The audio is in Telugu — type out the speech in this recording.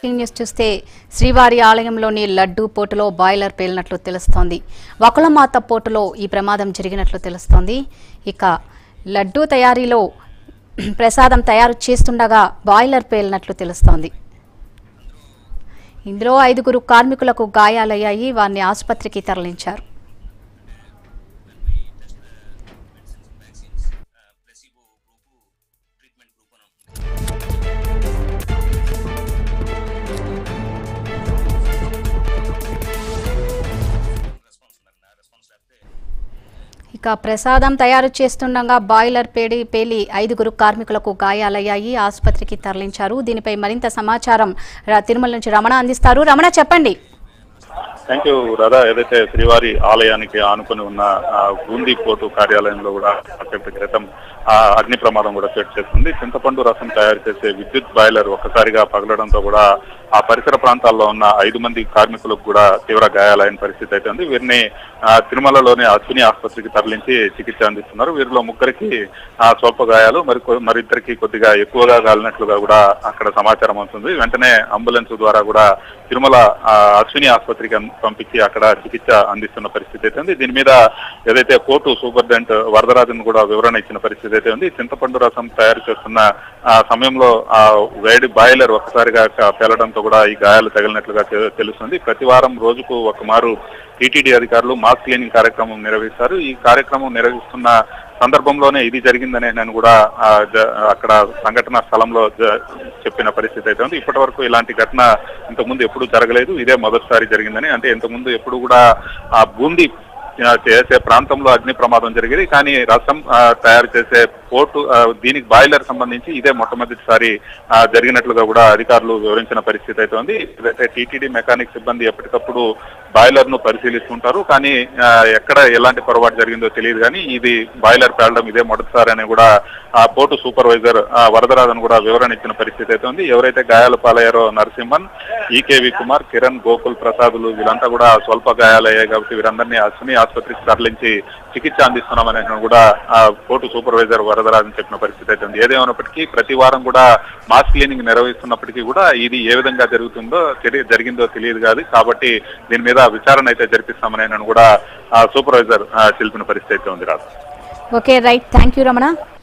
బ్రేకింగ్ న్యూస్ చూస్తే శ్రీవారి ఆలయంలోని లడ్డూ పోటులో బాయిలర్ పేలినట్లు తెలుస్తోంది వకులమాత పోటులో ఈ ప్రమాదం జరిగినట్లు తెలుస్తోంది ఇక లడ్డూ తయారీలో ప్రసాదం తయారు చేస్తుండగా బాయిలర్ పేలినట్లు తెలుస్తోంది ఇందులో ఐదుగురు కార్మికులకు గాయాలయ్యాయి వారిని ఆసుపత్రికి తరలించారు ఇక ప్రసాదం తయారు చేస్తుండగా బాయిలర్ పేడి పేలి ఐదుగురు కార్మికులకు గాయాలయ్యాయి ఆసుపత్రికి తరలించారు దీనిపై మరింత సమాచారం ర- తిరుమల నుంచి రమణ అందిస్తారు రమణ చెప్పండి థ్యాంక్ యూ రాధా ఏదైతే శ్రీవారి ఆలయానికి ఆనుకొని ఉన్న ఆ, బూందీ పోర్టు కార్యాలయంలో కూడా కాసేపటి క్రితం ఆ అగ్ని ప్రమాదం కూడా చోటు చేసుకుంది చింతపండు రసం తయారు చేసే విద్యుత్ బాయిలర్ ఒక్కసారిగా పగలడంతో కూడా ఆ పరిసర ప్రాంతాల్లో ఉన్న ఐదు మంది కార్మికులకు కూడా తీవ్ర గాయాలైన పరిస్థితి అయితే ఉంది వీరిని ఆ, తిరుమలలోని అశ్విని ఆసుపత్రికి తరలించి చికిత్స అందిస్తున్నారు వీరిలో ముగ్గురికి ఆ, స్వల్ప గాయాలు మరి కొ- మరిద్దరికి కొద్దిగా ఎక్కువగా గాలినట్లుగా కూడా అక్కడ సమాచారం అవుతుంది వెంటనే అంబులెన్స్ ద్వారా కూడా తిరుమల ఆ, అశ్విని ఆసుపత్రికి అన్- పంపించి అక్కడ చికిత్స అందిస్తున్న పరిస్థితి అయితే ఉంది దీని మీద ఏదైతే కోర్టు సూపరింటెండెంట్ వరదరాజన్ కూడా వివరణ ఇచ్చిన పరిస్థితి అయితే ఉంది చింతపండు రసం తయారు చేస్తున్న ఆ సమయంలో ఆ వేడి బాయిలర్ ఒక్కసారిగా క- పేలడంతో కూడా ఈ గాయాలు తగిలినట్లుగా తె- తెలుస్తుంది ప్రతి వారం రోజుకు ఒక మారు టీటీడీ అధికారులు మాస్ క్లీనింగ్ కార్యక్రమం నిర్వహిస్తారు ఈ కార్యక్రమం నిర్వహిస్తున్న సందర్భంలోనే ఇది జరిగిందని నేను కూడా ఆ, జ- అక్కడ సంఘటన స్థలంలో జ- చెప్పిన పరిస్థితి అయితే ఉంది ఇప్పటి వరకు ఇలాంటి ఘటన ఇంతకుముందు ఎప్పుడు జరగలేదు ఇదే మొదటిసారి జరిగిందని అంటే ఇంతకుముందు ఎప్పుడు కూడా ఆ బూందీ ఆ, చేసే ప్రాంతంలో అగ్ని ప్రమాదం జరిగేది కానీ రసం ఆ, తయారు చేసే పోర్టు ఆ, దీనికి బాయిలర్ సంబంధించి ఇదే మొట్టమొదటిసారి ఆ, జరిగినట్లుగా కూడా అధికారులు వివరించిన పరిస్థితి అయితే ఉంది ఏదైతే టీటీడీ మెకానిక్ సిబ్బంది ఎప్పటికప్పుడు బాయిలర్ ను పరిశీలిస్తుంటారు కానీ ఆ, ఎక్కడ ఎలాంటి పొరపాటు జరిగిందో తెలియదు కానీ ఇది బాయిలర్ పేలడం ఇదే మొదటిసారి అని కూడా ఆ పోర్టు సూపర్వైజర్ ఆ, వరదరాజన్ కూడా వివరణ ఇచ్చిన పరిస్థితి అయితే ఉంది ఎవరైతే గాయాల పాలయ్యారో నరసింహన్ ఈకేవి కుమార్ కిరణ్ గోకుల్ ప్రసాదులు వీళ్ళంతా కూడా స్వల్ప గాయాలయ్యాయి కాబట్టి వీరందరినీ అశ్విని ఆసుపత్రికి తరలించి చికిత్స అందిస్తున్నామని కూడా ఆ పోర్టు సూపర్వైజర్ వరదరాజన్ చెప్పిన పరిస్థితి అయితే ఉంది ఏదేమైనప్పటికీ ప్రతి వారం కూడా మాస్ క్లీనింగ్ నిర్వహిస్తున్నప్పటికీ కూడా ఇది ఏ విధంగా జరుగుతుందో తెలి- జరిగిందో తెలియదు కాదు కాబట్టి దీని మీద విచారణ అయితే జరిపిస్తామని కూడా ఆ సూపర్వైజర్ ఆ, తెలిపిన పరిస్థితి అయితే ఉంది రాదు okay right thank you Ramana